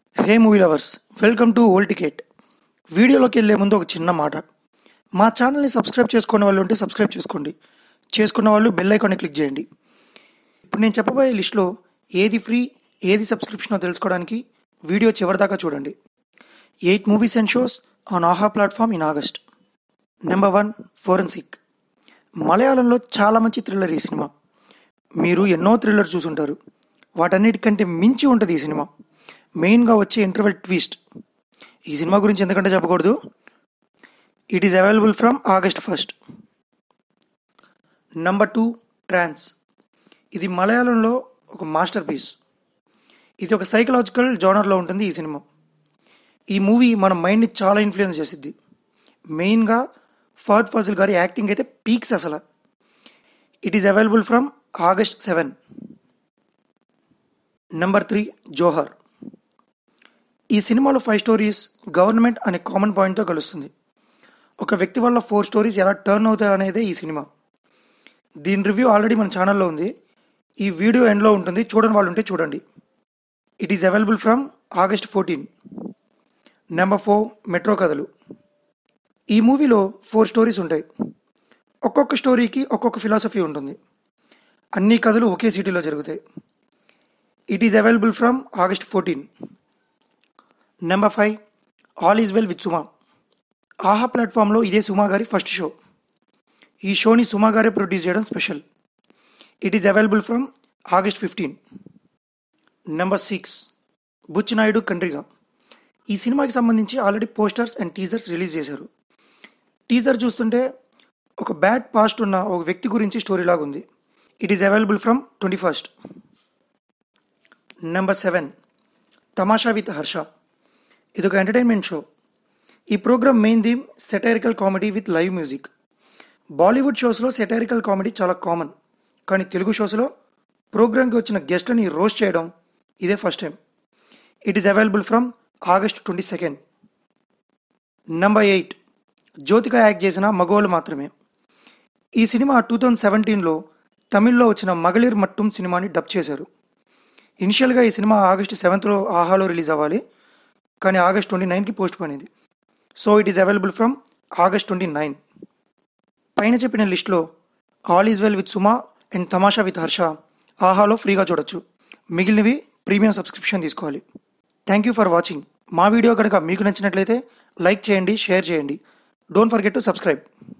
hey movie lovers welcome to old ticket వీడియోలోకి వెళ్ళే ముందు ఒక చిన్న మాట మా ఛానల్ని సబ్స్క్రైబ్ చేసుకునే వాళ్ళు ఉంటే సబ్స్క్రైబ్ చేసుకోండి చేసుకున్న వాళ్ళు బెల్ ఐకాన్ని క్లిక్ చేయండి ఇప్పుడు నేను చెప్పబోయే లిస్ట్లో ఏది ఫ్రీ ఏది సబ్స్క్రిప్షనో తెలుసుకోవడానికి వీడియో చివరిదాకా చూడండి eight movies and shows on Aha platform in August number one forensic మలయాళంలో చాలా మంచి థ్రిల్లర్ ఈ సినిమా మీరు ఎన్నో థ్రిల్లర్ చూసుంటారు వాటన్నిటికంటే మించి ఉంటుంది ఈ సినిమా మెయిన్గా వచ్చే ఇంటర్వెల్ ట్విస్ట్ ఈ సినిమా గురించి ఎందుకంటే చెప్పకూడదు it is available from August first number two Trance ఇది మలయాళంలో ఒక మాస్టర్ పీస్ ఇది ఒక సైకలాజికల్ జోనర్లో ఉంటుంది ఈ సినిమా ఈ మూవీ మన మైండ్ని చాలా ఇన్ఫ్లుయెన్స్ చేసిద్ది మెయిన్గా ఫహద్ ఫాజిల్ గారి యాక్టింగ్ అయితే పీక్స్ అసలు it is available from August seven number three Johar ఈ సినిమాలో ఫైవ్ స్టోరీస్ గవర్నమెంట్ అనే కామన్ పాయింట్తో కలుస్తుంది ఒక వ్యక్తి వల్ల ఫోర్ స్టోరీస్ ఎలా టర్న్ అవుతాయి అనేదే ఈ సినిమా దీని రివ్యూ ఆల్రెడీ మన ఛానల్లో ఉంది ఈ వీడియో ఎండ్లో ఉంటుంది చూడని వాళ్ళు ఉంటే చూడండి it is available from August fourteen number four metro కథలు ఈ మూవీలో ఫోర్ స్టోరీస్ ఉంటాయి ఒక్కొక్క స్టోరీకి ఒక్కొక్క ఫిలాసఫీ ఉంటుంది అన్ని కథలు ఒకే సిటీలో జరుగుతాయి it is available from August fourteen number five all is well with Suma Aha ప్లాట్ఫామ్లో ఇదే సుమా గారి ఫస్ట్ షో ఈ షోని సుమా గారే ప్రొడ్యూస్ చేయడం special it is available from August fifteen number six Buchinaidu Kandriga ఈ సినిమాకి సంబంధించి already posters and teasers release చేశారు టీజర్ చూస్తుంటే ఒక బ్యాడ్ పాస్ట్ ఉన్న ఒక వ్యక్తి గురించి స్టోరీ లాగా ఉంది it is available from twenty first number seven Tamasha with Harsha ఇది ఒక ఎంటర్టైన్మెంట్ షో ఈ program main theme satirical comedy with live music Bollywood షోస్లో సెటైరికల్ కామెడీ చాలా కామన్ కానీ తెలుగు షోస్లో ప్రోగ్రామ్కి వచ్చిన గెస్ట్ని రోస్ట్ చేయడం ఇదే first time it is available from August twenty second number eight Jyothika act చేసిన మగోళ్ళు మాత్రమే ఈ సినిమా టూ థౌజండ్ సెవెంటీన్లో తమిళ్లో వచ్చిన మగళీర్ మట్టుం సినిమాని డబ్ చేశారు ఇనిషియల్గా ఈ సినిమా ఆగస్ట్ సెవెంత్లో ఆహాలో రిలీజ్ అవ్వాలి కానీ ఆగస్ట్ ట్వంటీ నైన్కి పోస్ట్ పోయింది so it is available from August twenty nine పైన చెప్పిన లిస్ట్లో all is well with Suma and Tamasha with Harsha ఆహాలో ఫ్రీగా చూడొచ్చు మిగిలినవి ప్రీమియం సబ్స్క్రిప్షన్ తీసుకోవాలి థ్యాంక్ యూ ఫర్ వాచింగ్ మా వీడియో కనుక మీకు నచ్చినట్లయితే లైక్ చేయండి షేర్ చేయండి డోంట్ ఫర్గెట్ టు సబ్స్క్రైబ్